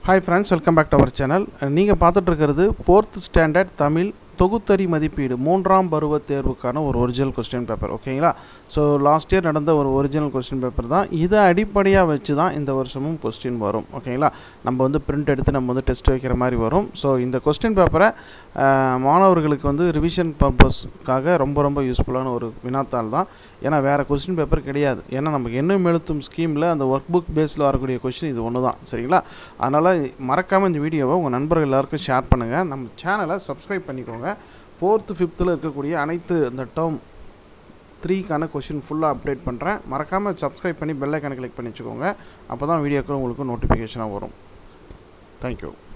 hi friends welcome back to our channel நீங்கள் பார்த்துட்டு இருக்கிறது ஃபோர்த் ஸ்டாண்டர்ட் தமிழ் தொகுத்தறி மதிப்பீடு மூன்றாம் பருவ தேர்வுக்கான ஒரு ஒரிஜினல் கொஸ்டின் பேப்பர் ஓகேங்களா ஸோ லாஸ்ட் இயர் நடந்த ஒரு ஒரிஜினல் கொஸ்டின் பேப்பர் தான் இதை அடிப்படையாக வச்சு தான் இந்த வருஷமும் கொஸ்டின் வரும் ஓகேங்களா நம்ம வந்து பிரிண்ட் எடுத்து நம்ம வந்து டெஸ்ட் வைக்கிற மாதிரி வரும் ஸோ இந்த கொஸ்டின் பேப்பரை மாணவர்களுக்கு வந்து ரிவிஷன் பர்பஸ்க்காக ரொம்ப ரொம்ப யூஸ்ஃபுல்லான ஒரு வினாத்தாள் தான் ஏன்னா வேறு கொஸ்டின் பேப்பர் கிடையாது ஏன்னா நமக்கு எண்ணும் எழுத்தும் ஸ்கீமில் அந்த ஒர்க் புக் பேஸில் வரக்கூடிய கொஸ்டின் இது ஒன்று தான் சரிங்களா அதனால் மறக்காமல் இந்த வீடியோவை உங்கள் நண்பர்கள் எல்லாருக்கும் ஷேர் பண்ணுங்கள் நம்ம சேனலை சப்ஸ்கிரைப் பண்ணிக்கோங்க ஃபோர்த்து ஃபிஃப்த்தில் இருக்கக்கூடிய அனைத்து இந்த டேர்ம் த்ரீக்கான கொஷின் ஃபுல்லாக அப்டேட் பண்ணுறேன் மறக்காமல் சப்ஸ்கிரைப் பண்ணி பெல் ஐக்கானை கிளிக் பண்ணி வச்சுக்கோங்க அப்போ தான் வீடியோக்கு உங்களுக்கு நோட்டிஃபிகேஷனாக வரும் தேங்க்யூ